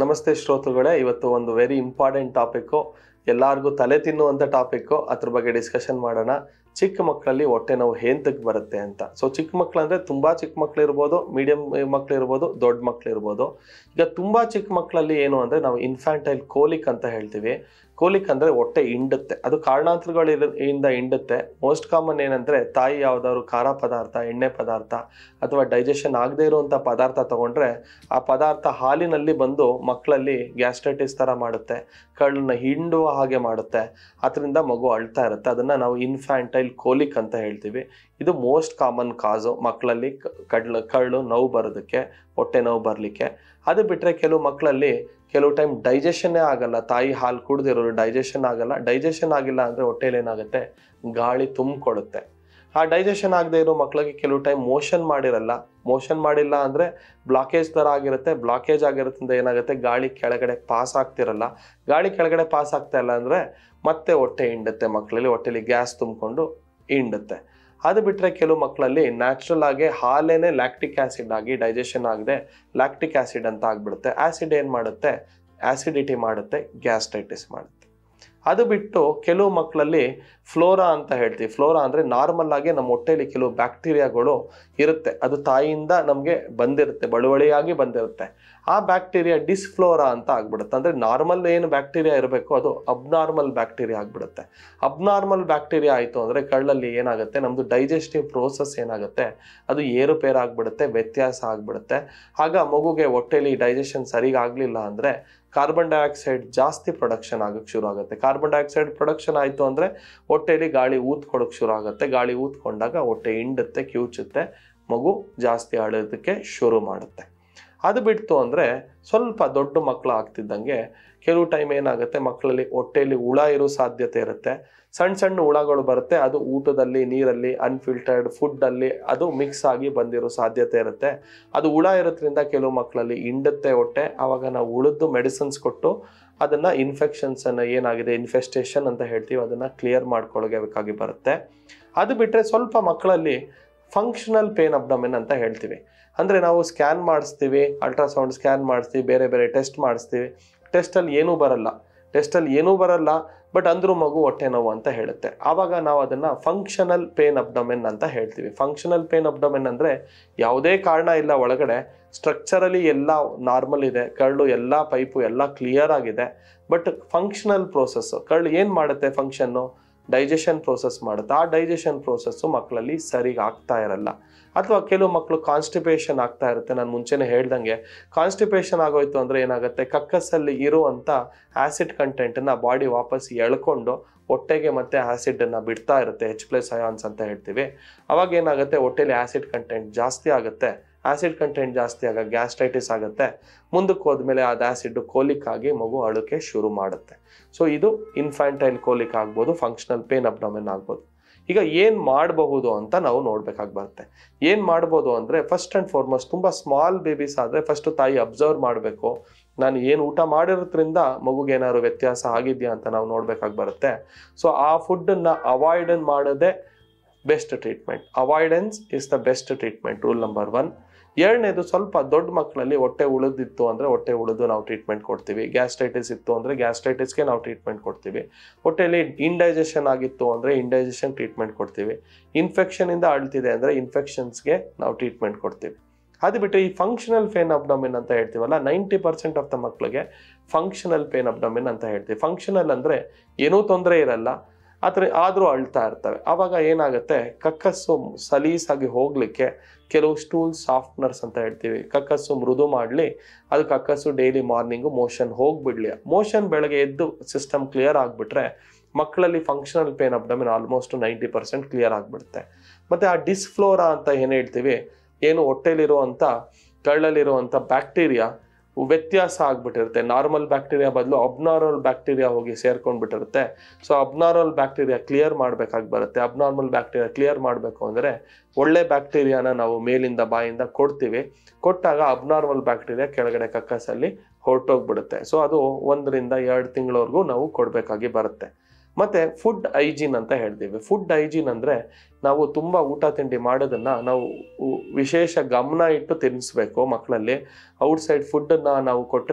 ನಮಸ್ತೆ ಶ್ರೋತೃಗಳೇ ಇವತ್ತು ಒಂದು ವೆರಿ ಇಂಪಾರ್ಟೆಂಟ್ ಟಾಪಿಕ್ಕು ಎಲ್ಲರಿಗೂ ತಲೆ ತಿನ್ನುವಂಥ ಟಾಪಿಕ್ಕು ಅದ್ರ ಬಗ್ಗೆ ಡಿಸ್ಕಷನ್ ಮಾಡೋಣ ಚಿಕ್ಕ ಮಕ್ಕಳಲ್ಲಿ ಹೊಟ್ಟೆ ನೋವು ಹೇಂತಕ್ಕೆ ಬರುತ್ತೆ ಅಂತ ಸೊ ಚಿಕ್ಕ ಮಕ್ಳು ಅಂದರೆ ತುಂಬ ಚಿಕ್ಕ ಮಕ್ಳು ಇರ್ಬೋದು ಮೀಡಿಯಂ ಮಕ್ಳು ಇರ್ಬೋದು ದೊಡ್ಡ ಮಕ್ಳು ಇರ್ಬೋದು ಈಗ ತುಂಬ ಚಿಕ್ಕ ಮಕ್ಕಳಲ್ಲಿ ಏನು ಅಂದರೆ ನಾವು ಇನ್ಫ್ಯಾಂಟೈಲ್ ಕೋಲಿಕ್ ಅಂತ ಹೇಳ್ತೀವಿ ಕೋಲಿಕ್ ಅಂದರೆ ಹೊಟ್ಟೆ ಹಿಂಡುತ್ತೆ ಅದು ಕಾರಣಾಂತರಗಳಿಂದ ಹಿಂಡುತ್ತೆ ಮೋಸ್ಟ್ ಕಾಮನ್ ಏನಂದರೆ ತಾಯಿ ಯಾವುದಾದ್ರು ಖಾರ ಪದಾರ್ಥ ಎಣ್ಣೆ ಪದಾರ್ಥ ಅಥವಾ ಡೈಜೆಷನ್ ಆಗದೇ ಇರುವಂಥ ಪದಾರ್ಥ ತಗೊಂಡ್ರೆ ಆ ಪದಾರ್ಥ ಹಾಲಿನಲ್ಲಿ ಬಂದು ಮಕ್ಕಳಲ್ಲಿ ಗ್ಯಾಸ್ಟ್ರೈಟಿಸ್ ಥರ ಮಾಡುತ್ತೆ ಕಳ್ಳನ್ನ ಹಿಂಡುವ ಹಾಗೆ ಮಾಡುತ್ತೆ ಅದರಿಂದ ಮಗು ಅಳ್ತಾ ಇರುತ್ತೆ ಅದನ್ನು ನಾವು ಇನ್ಫ್ಯಾಂಟೈಲ್ ಕೋಲಿಕ್ ಅಂತ ಹೇಳ್ತೀವಿ ಇದು ಮೋಸ್ಟ್ ಕಾಮನ್ ಕಾಸು ಮಕ್ಕಳಲ್ಲಿ ಕ- ಕಡ್ಲು ಕಳ್ಳು ನೋವು ಬರೋದಕ್ಕೆ ಹೊಟ್ಟೆ ನೋವು ಬರಲಿಕ್ಕೆ ಅದು ಬಿಟ್ಟರೆ ಕೆಲವು ಮಕ್ಕಳಲ್ಲಿ ಕೆಲವು ಟೈಮ್ ಡೈಜೆಷನ್ನೇ ಆಗಲ್ಲ ತಾಯಿ ಹಾಲು ಕುಡ್ದಿರೋರು ಡೈಜೆಷನ್ ಆಗಲ್ಲ ಡೈಜೆಷನ್ ಆಗಿಲ್ಲ ಅಂದರೆ ಹೊಟ್ಟೆಲಿ ಏನಾಗುತ್ತೆ ಗಾಳಿ ತುಂಬಿಕೊಡುತ್ತೆ ಆ ಡೈಜೆಷನ್ ಆಗದೆ ಇರೋ ಮಕ್ಕಳಿಗೆ ಕೆಲವು ಟೈಮ್ ಮೋಷನ್ ಮಾಡಿರಲ್ಲ ಮೋಷನ್ ಮಾಡಿಲ್ಲ ಅಂದರೆ ಬ್ಲಾಕೇಜ್ ಥರ ಆಗಿರುತ್ತೆ ಬ್ಲಾಕೇಜ್ ಆಗಿರೋದ್ರಿಂದ ಏನಾಗುತ್ತೆ ಗಾಳಿ ಕೆಳಗಡೆ ಪಾಸ್ ಆಗ್ತಿರಲ್ಲ ಗಾಳಿ ಕೆಳಗಡೆ ಪಾಸ್ ಆಗ್ತಾ ಇಲ್ಲ ಅಂದರೆ ಮತ್ತೆ ಹೊಟ್ಟೆ ಹಿಂಡುತ್ತೆ ಮಕ್ಕಳಲ್ಲಿ ಹೊಟ್ಟೆಲಿ ಗ್ಯಾಸ್ ತುಂಬಿಕೊಂಡು ಹಿಂಡುತ್ತೆ ಅದು ಬಿಟ್ಟರೆ ಕೆಲವು ಮಕ್ಕಳಲ್ಲಿ ನ್ಯಾಚುರಲ್ ಆಗಿ ಹಾಲೇನೆ ಲ್ಯಾಕ್ಟಿಕ್ ಆ್ಯಸಿಡ್ ಆಗಿ ಡೈಜೆಷನ್ ಆಗದೆ ಲ್ಯಾಕ್ಟಿಕ್ ಆ್ಯಸಿಡ್ ಅಂತ ಆಗ್ಬಿಡುತ್ತೆ ಆ್ಯಸಿಡ್ ಏನು ಮಾಡುತ್ತೆ ಆ್ಯಸಿಡಿಟಿ ಮಾಡುತ್ತೆ ಗ್ಯಾಸ್ಟ್ರೈಟಿಸ್ ಮಾಡುತ್ತೆ ಅದು ಬಿಟ್ಟು ಕೆಲವು ಮಕ್ಕಳಲ್ಲಿ ಫ್ಲೋರಾ ಅಂತ ಹೇಳ್ತೀವಿ ಫ್ಲೋರಾ ಅಂದರೆ ನಾರ್ಮಲ್ ಆಗಿ ನಮ್ಮ ಹೊಟ್ಟೆಯಲ್ಲಿ ಕೆಲವು ಬ್ಯಾಕ್ಟೀರಿಯಾಗಳು ಇರುತ್ತೆ ಅದು ತಾಯಿಯಿಂದ ನಮಗೆ ಬಂದಿರುತ್ತೆ ಬಳುವಳಿಯಾಗಿ ಬಂದಿರುತ್ತೆ ಆ ಬ್ಯಾಕ್ಟೀರಿಯಾ ಡಿಸ್ಫ್ಲೋರಾ ಅಂತ ಆಗ್ಬಿಡುತ್ತೆ ಅಂದರೆ ನಾರ್ಮಲ್ ಏನು ಬ್ಯಾಕ್ಟೀರಿಯಾ ಇರಬೇಕು ಅದು ಅಬ್ನಾರ್ಮಲ್ ಬ್ಯಾಕ್ಟೀರಿಯಾ ಆಗ್ಬಿಡುತ್ತೆ ಅಬ್ನಾರ್ಮಲ್ ಬ್ಯಾಕ್ಟೀರಿಯಾ ಆಯಿತು ಅಂದರೆ ಕಳ್ಳಲ್ಲಿ ಏನಾಗುತ್ತೆ ನಮ್ಮದು ಡೈಜೆಸ್ಟಿವ್ ಪ್ರೋಸೆಸ್ ಏನಾಗುತ್ತೆ ಅದು ಏರುಪೇರು ಆಗ್ಬಿಡುತ್ತೆ ವ್ಯತ್ಯಾಸ ಆಗ್ಬಿಡುತ್ತೆ ಆಗ ಮಗುಗೆ ಹೊಟ್ಟೆಲಿ ಡೈಜೆಷನ್ ಸರಿಯಾಗಿ ಆಗಲಿಲ್ಲ ಅಂದರೆ ಕಾರ್ಬನ್ ಡೈಆಕ್ಸೈಡ್ ಜಾಸ್ತಿ ಪ್ರೊಡಕ್ಷನ್ ಆಗಕ್ಕೆ ಶುರು ಆಗುತ್ತೆ ಕಾರ್ಬನ್ ಡೈಆಕ್ಸೈಡ್ ಪ್ರೊಡಕ್ಷನ್ ಆಯಿತು ಅಂದರೆ ಹೊಟ್ಟೆಲಿ ಗಾಳಿ ಊದ್ಕೊಡಕ್ಕೆ ಶುರು ಆಗುತ್ತೆ ಗಾಳಿ ಊದ್ಕೊಂಡಾಗ ಹೊಟ್ಟೆ ಹಿಂಡುತ್ತೆ ಕಿವುಚುತ್ತೆ ಮಗು ಜಾಸ್ತಿ ಅಳೋದಕ್ಕೆ ಶುರು ಮಾಡುತ್ತೆ ಅದು ಬಿಡ್ತು ಅಂದರೆ ಸ್ವಲ್ಪ ದೊಡ್ಡ ಮಕ್ಕಳು ಆಗ್ತಿದ್ದಂಗೆ ಕೆಲವು ಟೈಮ್ ಏನಾಗುತ್ತೆ ಮಕ್ಕಳಲ್ಲಿ ಹೊಟ್ಟೆಯಲ್ಲಿ ಹುಳ ಇರೋ ಸಾಧ್ಯತೆ ಇರುತ್ತೆ ಸಣ್ಣ ಸಣ್ಣ ಹುಳಗಳು ಬರುತ್ತೆ ಅದು ಊಟದಲ್ಲಿ ನೀರಲ್ಲಿ ಅನ್ಫಿಲ್ಟರ್ಡ್ ಫುಡ್ಡಲ್ಲಿ ಅದು ಮಿಕ್ಸ್ ಆಗಿ ಬಂದಿರೋ ಸಾಧ್ಯತೆ ಇರುತ್ತೆ ಅದು ಹುಳ ಇರೋದ್ರಿಂದ ಕೆಲವು ಮಕ್ಕಳಲ್ಲಿ ಹಿಂಡುತ್ತೆ ಹೊಟ್ಟೆ ಆವಾಗ ನಾವು ಉಳಿದು ಮೆಡಿಸಿನ್ಸ್ ಕೊಟ್ಟು ಅದನ್ನು ಇನ್ಫೆಕ್ಷನ್ಸನ್ನು ಏನಾಗಿದೆ ಇನ್ಫೆಸ್ಟೇಷನ್ ಅಂತ ಹೇಳ್ತೀವಿ ಅದನ್ನು ಕ್ಲಿಯರ್ ಮಾಡ್ಕೊಳ್ಬೇಕಾಗಿ ಬರುತ್ತೆ ಅದು ಬಿಟ್ಟರೆ ಸ್ವಲ್ಪ ಮಕ್ಕಳಲ್ಲಿ ಫಂಕ್ಷನಲ್ ಪೇನ್ ಅಬ್ಡಮೆನ್ ಅಂತ ಹೇಳ್ತೀವಿ ಅಂದರೆ ನಾವು ಸ್ಕ್ಯಾನ್ ಮಾಡಿಸ್ತೀವಿ ಅಲ್ಟ್ರಾಸೌಂಡ್ ಸ್ಕ್ಯಾನ್ ಮಾಡಿಸ್ತೀವಿ ಬೇರೆ ಬೇರೆ ಟೆಸ್ಟ್ ಮಾಡಿಸ್ತೀವಿ ಟೆಸ್ಟಲ್ಲಿ ಏನೂ ಬರಲ್ಲ ಟೆಸ್ಟಲ್ಲಿ ಏನೂ ಬರಲ್ಲ ಬಟ್ ಅಂದ್ರೂ ಮಗು ಹೊಟ್ಟೆ ನೋವು ಅಂತ ಹೇಳುತ್ತೆ ಆವಾಗ ನಾವು ಅದನ್ನು ಫಂಕ್ಷನಲ್ ಪೇನ್ ಅಬ್ಡಮೆನ್ ಅಂತ ಹೇಳ್ತೀವಿ ಫಂಕ್ಷನಲ್ ಪೇನ್ ಅಬ್ಡಮೆನ್ ಅಂದರೆ ಯಾವುದೇ ಕಾರಣ ಇಲ್ಲ ಒಳಗಡೆ ಸ್ಟ್ರಕ್ಚರಲಿ ಎಲ್ಲ ನಾರ್ಮಲ್ ಇದೆ ಕರಳು ಎಲ್ಲ ಪೈಪು ಎಲ್ಲ ಕ್ಲಿಯರ್ ಆಗಿದೆ ಬಟ್ ಫಂಕ್ಷನಲ್ ಪ್ರೋಸೆಸ್ಸು ಕರಳು ಏನು ಮಾಡುತ್ತೆ ಫಂಕ್ಷನ್ನು ಡೈಜೆಷನ್ ಪ್ರೋಸೆಸ್ ಮಾಡುತ್ತೆ ಆ ಡೈಜೆಷನ್ ಪ್ರೋಸೆಸ್ಸು ಮಕ್ಕಳಲ್ಲಿ ಸರಿಗೆ ಆಗ್ತಾ ಇರಲ್ಲ ಅಥವಾ ಕೆಲವು ಮಕ್ಕಳು ಕಾನ್ಸ್ಟಿಪೇಷನ್ ಆಗ್ತಾ ಇರುತ್ತೆ ನಾನು ಮುಂಚೆನೇ ಹೇಳ್ದಂಗೆ ಕಾನ್ಸ್ಟಿಪೇಷನ್ ಆಗೋಯ್ತು ಅಂದರೆ ಏನಾಗುತ್ತೆ ಕಕ್ಕಸಲ್ಲಿ ಇರುವಂಥ ಆ್ಯಸಿಡ್ ಕಂಟೆಂಟನ್ನು ಬಾಡಿ ವಾಪಸ್ ಎಳ್ಕೊಂಡು ಹೊಟ್ಟೆಗೆ ಮತ್ತೆ ಆ್ಯಸಿಡನ್ನು ಬಿಡ್ತಾ ಇರುತ್ತೆ ಎಚ್ ಪ್ಲಸ್ ಅಯಾನ್ಸ್ ಅಂತ ಹೇಳ್ತೀವಿ ಅವಾಗ ಏನಾಗುತ್ತೆ ಹೊಟ್ಟೆಲಿ ಆ್ಯಸಿಡ್ ಕಂಟೆಂಟ್ ಜಾಸ್ತಿ ಆಗುತ್ತೆ ಆ್ಯಸಿಡ್ ಕಂಟೆಂಟ್ ಜಾಸ್ತಿ ಆಗ ಗ್ಯಾಸ್ಟ್ರೈಟಿಸ್ ಆಗುತ್ತೆ ಮುಂದಕ್ಕೆ ಹೋದ್ಮೇಲೆ ಅದು ಆ್ಯಸಿಡ್ ಕೋಲಿಕ್ ಆಗಿ ಮಗು ಅಳುಕೆ ಶುರು ಮಾಡುತ್ತೆ ಸೊ ಇದು ಇನ್ಫ್ಯಾಂಟೈಲ್ ಕೋಲಿಕ್ ಆಗ್ಬೋದು ಫಂಕ್ಷನಲ್ ಪೇನ್ ಅಬ್ಡಮೆನ್ ಆಗ್ಬೋದು ಈಗ ಏನು ಮಾಡಬಹುದು ಅಂತ ನಾವು ನೋಡ್ಬೇಕಾಗಿ ಬರುತ್ತೆ ಏನು ಮಾಡ್ಬೋದು ಅಂದರೆ ಫಸ್ಟ್ ಆ್ಯಂಡ್ ಫಾರ್ಮೋಸ್ಟ್ ತುಂಬ ಸ್ಮಾಲ್ ಬೇಬೀಸ್ ಆದರೆ ಫಸ್ಟು ತಾಯಿ ಅಬ್ಸರ್ವ್ ಮಾಡಬೇಕು ನಾನು ಏನು ಊಟ ಮಾಡಿರೋದ್ರಿಂದ ಮಗುಗೆ ಏನಾದ್ರು ವ್ಯತ್ಯಾಸ ಆಗಿದೆಯಾ ಅಂತ ನಾವು ನೋಡ್ಬೇಕಾಗಿ ಬರುತ್ತೆ ಸೊ ಆ ಫುಡ್ಡನ್ನು ಅವಾಯ್ಡ್ ಮಾಡೋದೇ best treatment avoidance is the best treatment rule number one ಎರಡನೇದು ಸ್ವಲ್ಪ ದೊಡ್ಡ ಮಕ್ಕಳಲ್ಲಿ ಹೊಟ್ಟೆ ಉಳಿದಿತ್ತು ಅಂದರೆ ಹೊಟ್ಟೆ ಉಳಿದು ನಾವು ಟ್ರೀಟ್ಮೆಂಟ್ ಕೊಡ್ತೀವಿ ಗ್ಯಾಸ್ಟ್ರೈಟಿಸ್ ಇತ್ತು ಅಂದರೆ ಗ್ಯಾಸ್ಟ್ರೈಟಿಸ್ಗೆ ನಾವು ಟ್ರೀಟ್ಮೆಂಟ್ ಕೊಡ್ತೀವಿ ಹೊಟ್ಟೆಯಲ್ಲಿ ಇಂಡೈಜೆಷನ್ ಆಗಿತ್ತು ಅಂದರೆ ಇಂಡೈಜೆಷನ್ ಟ್ರೀಟ್ಮೆಂಟ್ ಕೊಡ್ತೀವಿ ಇನ್ಫೆಕ್ಷನಿಂದ ಅಳ್ತಿದೆ ಅಂದರೆ ಇನ್ಫೆಕ್ಷನ್ಸ್ಗೆ ನಾವು ಟ್ರೀಟ್ಮೆಂಟ್ ಕೊಡ್ತೀವಿ ಅದು ಬಿಟ್ಟು ಈ ಫಂಕ್ಷನಲ್ ಪೇನ್ ಅಬ್ಡಮಿನ್ ಅಂತ ಹೇಳ್ತೀವಲ್ಲ ನೈಂಟಿ ಪರ್ಸೆಂಟ್ ಆಫ್ ದ ಮಕ್ಕಳಿಗೆ ಫಂಕ್ಷನಲ್ ಪೇನ್ ಅಬ್ಡಮಿನ್ ಅಂತ ಹೇಳ್ತೀವಿ ಫಂಕ್ಷನಲ್ ಅಂದರೆ ಏನೂ ತೊಂದರೆ ಇರಲ್ಲ ಆದರೆ ಆದರೂ ಅಳ್ತಾ ಇರ್ತವೆ ಆವಾಗ ಏನಾಗುತ್ತೆ ಕಕ್ಕಸ್ಸು ಸಲೀಸಾಗಿ ಹೋಗಲಿಕ್ಕೆ ಕೆಲವು ಸ್ಟೂಲ್ ಸಾಫ್ಟ್ನರ್ಸ್ ಅಂತ ಹೇಳ್ತೀವಿ ಕಕ್ಕಸ್ಸು ಮೃದು ಮಾಡಲಿ ಅದು ಕಕ್ಕಸ್ಸು ಡೈಲಿ ಮಾರ್ನಿಂಗು ಮೋಷನ್ ಹೋಗ್ಬಿಡ್ಲಿ ಮೋಷನ್ ಬೆಳಗ್ಗೆ ಎದ್ದು ಸಿಸ್ಟಮ್ ಕ್ಲಿಯರ್ ಆಗಿಬಿಟ್ರೆ ಮಕ್ಕಳಲ್ಲಿ functional pain abdomen almost ninety percent clear ಆಗಿಬಿಡುತ್ತೆ ಮತ್ತು ಆ ಡಿಸ್ಫ್ಲೋರಾ ಅಂತ ಏನು ಹೇಳ್ತೀವಿ ಏನು ಹೊಟ್ಟೆಲಿರುವಂಥ ಕಳ್ಳಲ್ಲಿರುವಂಥ ಬ್ಯಾಕ್ಟೀರಿಯಾ ವ್ಯತ್ಯಾಸ ಆಗ್ಬಿಟ್ಟಿರುತ್ತೆ ನಾರ್ಮಲ್ ಬ್ಯಾಕ್ಟೀರಿಯಾ ಬದಲು ಅಬ್ನಾರ್ಮಲ್ ಬ್ಯಾಕ್ಟೀರಿಯಾ ಹೋಗಿ ಸೇರ್ಕೊಂಡ್ಬಿಟ್ಟಿರುತ್ತೆ ಸೊ ಅಬ್ನಾರ್ಮಲ್ ಬ್ಯಾಕ್ಟೀರಿಯಾ ಕ್ಲಿಯರ್ ಮಾಡಬೇಕಾಗಿ ಬರುತ್ತೆ ಅಬ್ನಾರ್ಮಲ್ ಬ್ಯಾಕ್ಟೀರಿಯಾ ಕ್ಲಿಯರ್ ಮಾಡಬೇಕು ಅಂದರೆ ಒಳ್ಳೆ ಬ್ಯಾಕ್ಟೀರಿಯಾನ ನಾವು ಮೇಲಿಂದ ಬಾಯಿಂದ ಕೊಡ್ತೀವಿ ಕೊಟ್ಟಾಗ ಅಬ್ನಾರ್ಮಲ್ ಬ್ಯಾಕ್ಟೀರಿಯಾ ಕೆಳಗಡೆ ಕಕ್ಕಸಲ್ಲಿ ಹೊರಟೋಗ್ಬಿಡುತ್ತೆ ಸೊ ಅದು ಒಂದರಿಂದ ಎರಡು ತಿಂಗಳವರೆಗೂ ನಾವು ಕೊಡಬೇಕಾಗಿ ಬರುತ್ತೆ ಮತ್ತು ಫುಡ್ ಹೈಜೀನ್ ಅಂತ ಹೇಳ್ತೀವಿ ಫುಡ್ ಹೈಜೀನ್ ಅಂದರೆ ನಾವು ತುಂಬ ಊಟ ತಿಂಡಿ ಮಾಡೋದನ್ನು ನಾವು ಉ- ವಿಶೇಷ ಗಮನ ಇಟ್ಟು ತಿನ್ನಿಸ್ಬೇಕು ಮಕ್ಕಳಲ್ಲಿ ಔಟ್ಸೈಡ್ ಫುಡ್ಡನ್ನು ನಾವು ಕೊಟ್ಟರೆ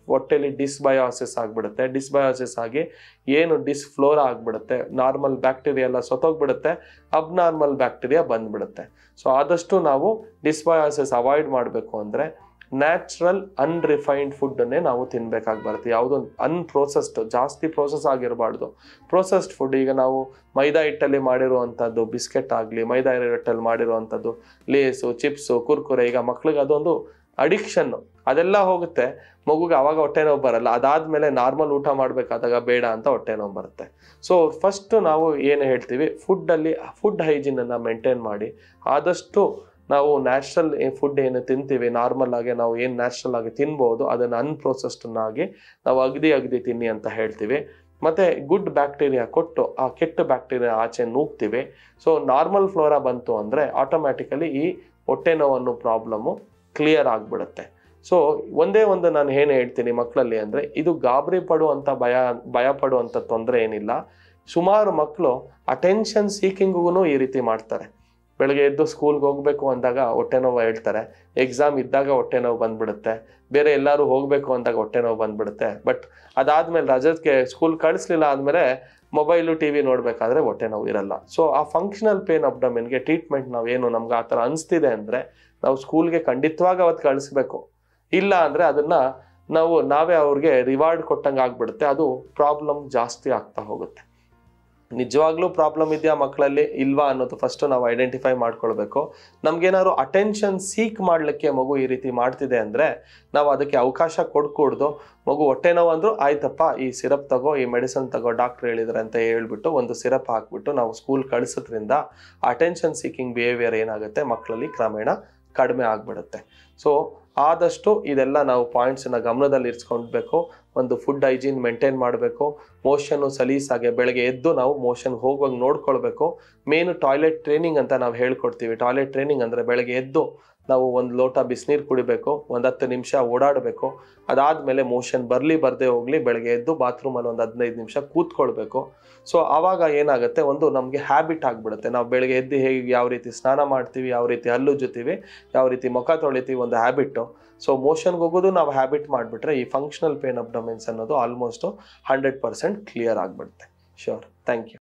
ಹೊಟ್ಟೆಲಿ ಡಿಸ್ಬಯೋಸಿಸ್ ಆಗಿಬಿಡುತ್ತೆ ಡಿಸ್ಬಯೋಸಿಸ್ ಆಗಿ ಏನು ಡಿಸ್ಫ್ಲೋರಾ ಆಗಿಬಿಡುತ್ತೆ ನಾರ್ಮಲ್ ಬ್ಯಾಕ್ಟೀರಿಯಾ ಎಲ್ಲ ಸೊತ್ತೋಗ್ಬಿಡುತ್ತೆ ಅಬ್ನಾರ್ಮಲ್ ಬ್ಯಾಕ್ಟೀರಿಯಾ ಬಂದ್ಬಿಡುತ್ತೆ ಸೊ ಆದಷ್ಟು ನಾವು ಡಿಸ್ಬಯೋಸಿಸ್ ಅವಾಯ್ಡ್ ಮಾಡಬೇಕು ಅಂದರೆ ನ್ಯಾಚುರಲ್ ಅನ್ರಿಫೈನ್ಡ್ ಫುಡ್ಡನ್ನೇ ನಾವು ತಿನ್ಬೇಕಾಗಿ ಬರುತ್ತೆ ಯಾವುದೋ ಅನ್ಪ್ರೋಸೆಸ್ಡ್ ಜಾಸ್ತಿ ಪ್ರೋಸೆಸ್ ಆಗಿರಬಾರ್ದು ಪ್ರೋಸೆಸ್ಡ್ ಫುಡ್ ಈಗ ನಾವು ಮೈದಾ ಹಿಟ್ಟಲ್ಲಿ ಮಾಡಿರುವಂಥದ್ದು ಬಿಸ್ಕೆಟ್ ಆಗಲಿ ಮೈದಾ ಹಿಟ್ಟಲ್ಲಿ ಮಾಡಿರುವಂಥದ್ದು ಲೇಸು ಚಿಪ್ಸು ಕುರ್ಕುರೆ ಈಗ ಮಕ್ಳಿಗೆ ಅದೊಂದು ಅಡಿಕ್ಷನ್ನು ಅದೆಲ್ಲ ಹೋಗುತ್ತೆ ಮಗುಗೆ ಅವಾಗ ಹೊಟ್ಟೆ ನೋವು ಬರಲ್ಲ ಅದಾದಮೇಲೆ ನಾರ್ಮಲ್ ಊಟ ಮಾಡಬೇಕಾದಾಗ ಬೇಡ ಅಂತ ಹೊಟ್ಟೆ ನೋವು ಬರುತ್ತೆ ಸೊ ಫಸ್ಟ್ ನಾವು ಏನು ಹೇಳ್ತೀವಿ ಫುಡ್ಡಲ್ಲಿ ಫುಡ್ ಹೈಜೀನನ್ನು ಮೇಂಟೈನ್ ಮಾಡಿ ಆದಷ್ಟು ನಾವು ನ್ಯಾಚುರಲ್ ಫುಡ್ ಏನು ತಿಂತೀವಿ ನಾರ್ಮಲ್ ಆಗಿ ನಾವು ಏನು ನ್ಯಾಚುರಲ್ ಆಗಿ ತಿನ್ಬೋದು ಅದನ್ನು ಅನ್ಪ್ರೊಸೆಸ್ಡನ್ನಾಗಿ ನಾವು ಅಗದಿ ಅಗದಿ ತಿನ್ನಿ ಅಂತ ಹೇಳ್ತೀವಿ ಮತ್ತು ಗುಡ್ ಬ್ಯಾಕ್ಟೀರಿಯಾ ಕೊಟ್ಟು ಆ ಕೆಟ್ಟ ಬ್ಯಾಕ್ಟೀರಿಯಾ ಆಚೆ ನೂಗ್ತೀವಿ ಸೊ ನಾರ್ಮಲ್ ಫ್ಲೋರಾ ಬಂತು ಅಂದರೆ ಆಟೋಮ್ಯಾಟಿಕಲಿ ಈ ಹೊಟ್ಟೆ ನೋವನ್ನು ಪ್ರಾಬ್ಲಮ್ಮು ಕ್ಲಿಯರ್ ಆಗಿಬಿಡುತ್ತೆ ಸೊ ಒಂದೇ ಒಂದು ನಾನು ಏನು ಹೇಳ್ತೀನಿ ಮಕ್ಕಳಲ್ಲಿ ಅಂದರೆ ಇದು ಗಾಬರಿ ಪಡುವಂಥ ಭಯ ಭಯ ಪಡುವಂಥ ತೊಂದರೆ ಏನಿಲ್ಲ ಸುಮಾರು ಮಕ್ಕಳು ಅಟೆನ್ಷನ್ ಸೀಕಿಂಗಿಗೂ ಈ ರೀತಿ ಮಾಡ್ತಾರೆ ಬೆಳಗ್ಗೆ ಎದ್ದು ಸ್ಕೂಲ್ಗೆ ಹೋಗಬೇಕು ಅಂದಾಗ ಹೊಟ್ಟೆ ನೋವು ಹೇಳ್ತಾರೆ ಎಕ್ಸಾಮ್ ಇದ್ದಾಗ ಹೊಟ್ಟೆ ನೋವು ಬಂದ್ಬಿಡುತ್ತೆ ಬೇರೆ ಎಲ್ಲರೂ ಹೋಗಬೇಕು ಅಂದಾಗ ಹೊಟ್ಟೆ ನೋವು ಬಂದ್ಬಿಡುತ್ತೆ ಬಟ್ ಅದಾದ್ಮೇಲೆ ರಜಕ್ಕೆ ಸ್ಕೂಲ್ ಕಳಿಸ್ಲಿಲ್ಲ ಆದಮೇಲೆ ಮೊಬೈಲು ಟಿ ವಿ ನೋಡಬೇಕಾದ್ರೆ ಹೊಟ್ಟೆ ನೋವು ಇರಲ್ಲ ಸೊ ಆ ಫಂಕ್ಷನಲ್ ಪೇನ್ ಅಬ್ಡಮಿನ್ಗೆ ಟ್ರೀಟ್ಮೆಂಟ್ ನಾವೇನು ನಮ್ಗೆ ಆ ಥರ ಅನಿಸ್ತಿದೆ ಅಂದರೆ ನಾವು ಸ್ಕೂಲ್ಗೆ ಖಂಡಿತವಾಗಿ ಅವತ್ತು ಕಳಿಸ್ಬೇಕು ಇಲ್ಲ ಅಂದರೆ ಅದನ್ನು ನಾವು ನಾವೇ ಅವ್ರಿಗೆ ರಿವಾರ್ಡ್ ಕೊಟ್ಟಂಗೆ ಆಗ್ಬಿಡುತ್ತೆ ಅದು ಪ್ರಾಬ್ಲಮ್ ಜಾಸ್ತಿ ಆಗ್ತಾ ಹೋಗುತ್ತೆ ನಿಜವಾಗ್ಲೂ ಪ್ರಾಬ್ಲಮ್ ಇದೆಯಾ ಮಕ್ಕಳಲ್ಲಿ ಇಲ್ವಾ ಅನ್ನೋದು ಫಸ್ಟ್ ನಾವು ಐಡೆಂಟಿಫೈ ಮಾಡ್ಕೊಳ್ಬೇಕು ನಮ್ಗೇನಾದ್ರು ಅಟೆನ್ಷನ್ ಸೀಕ್ ಮಾಡಲಿಕ್ಕೆ ಮಗು ಈ ರೀತಿ ಮಾಡ್ತಿದೆ ಅಂದರೆ ನಾವು ಅದಕ್ಕೆ ಅವಕಾಶ ಕೊಡ್ಕೂಡ್ದು ಮಗು ಹೊಟ್ಟೆ ನೋವು ಅಂದ್ರು ಆಯ್ತಪ್ಪ ಈ ಸಿರಪ್ ತಗೋ ಈ ಮೆಡಿಸನ್ ತಗೋ ಡಾಕ್ಟ್ರ್ ಹೇಳಿದ್ರೆ ಅಂತ ಹೇಳ್ಬಿಟ್ಟು ಒಂದು ಸಿರಪ್ ಹಾಕ್ಬಿಟ್ಟು ನಾವು ಸ್ಕೂಲ್ ಕಳಿಸೋದ್ರಿಂದ ಅಟೆನ್ಷನ್ ಸೀಕಿಂಗ್ ಬಿಹೇವಿಯರ್ ಏನಾಗುತ್ತೆ ಮಕ್ಕಳಲ್ಲಿ ಕ್ರಮೇಣ ಕಡಿಮೆ ಆಗಿಬಿಡುತ್ತೆ ಸೊ ಆದಷ್ಟು ಇದೆಲ್ಲ ನಾವು ಪಾಯಿಂಟ್ಸನ್ನ ಗಮನದಲ್ಲಿ ಇರಿಸ್ಕೊಳ್ಬೇಕು ಒಂದು ಫುಡ್ ಹೈಜೀನ್ ಮೇಂಟೈನ್ ಮಾಡಬೇಕು ಮೋಷನ್ನು ಸಲೀಸಾಗೆ ಬೆಳಗ್ಗೆ ಎದ್ದು ನಾವು ಮೋಷನ್ಗೆ ಹೋಗುವಾಗ ನೋಡ್ಕೊಳ್ಬೇಕು ಮೇನು ಟಾಯ್ಲೆಟ್ ಟ್ರೈನಿಂಗ್ ಅಂತ ನಾವು ಹೇಳ್ಕೊಡ್ತೀವಿ ಟಾಯ್ಲೆಟ್ ಟ್ರೈನಿಂಗ್ ಅಂದರೆ ಬೆಳಗ್ಗೆ ಎದ್ದು ನಾವು ಒಂದು ಲೋಟ ಬಿಸಿನೀರು ಕುಡಿಬೇಕು ಒಂದು ಹತ್ತು ನಿಮಿಷ ಓಡಾಡಬೇಕು ಅದಾದಮೇಲೆ ಮೋಷನ್ ಬರಲಿ ಬರದೇ ಹೋಗಲಿ ಬೆಳಗ್ಗೆ ಎದ್ದು ಬಾತ್ರೂಮಲ್ಲಿ ಒಂದು ಹದಿನೈದು ನಿಮಿಷ ಕೂತ್ಕೊಳ್ಬೇಕು ಸೊ ಆವಾಗ ಏನಾಗುತ್ತೆ ಒಂದು ನಮಗೆ ಹ್ಯಾಬಿಟ್ ಆಗಿಬಿಡುತ್ತೆ ನಾವು ಬೆಳಗ್ಗೆ ಎದ್ದು ಹೇಗೆ ಯಾವ ರೀತಿ ಸ್ನಾನ ಮಾಡ್ತೀವಿ ಯಾವ ರೀತಿ ಹಲ್ಲುಜ್ಜುತ್ತೀವಿ ಯಾವ ರೀತಿ ಮುಖ ತೊಳಿತೀವಿ ಒಂದು ಹ್ಯಾಬಿಟ್ಟು ಸೊ ಮೋಷನ್ಗೆ ಹೋಗೋದು ನಾವು ಹ್ಯಾಬಿಟ್ ಮಾಡಿಬಿಟ್ರೆ ಈ ಫಂಕ್ಷನಲ್ ಪೇನ್ ಅಬ್ಡಮೆನ್ಸ್ ಅನ್ನೋದು ಆಲ್ಮೋಸ್ಟು ಹಂಡ್ರೆಡ್ ಪರ್ಸೆಂಟ್ ಕ್ಲಿಯರ್ ಆಗಿಬಿಡುತ್ತೆ ಶ್ಯೂರ್ ಥ್ಯಾಂಕ್ ಯು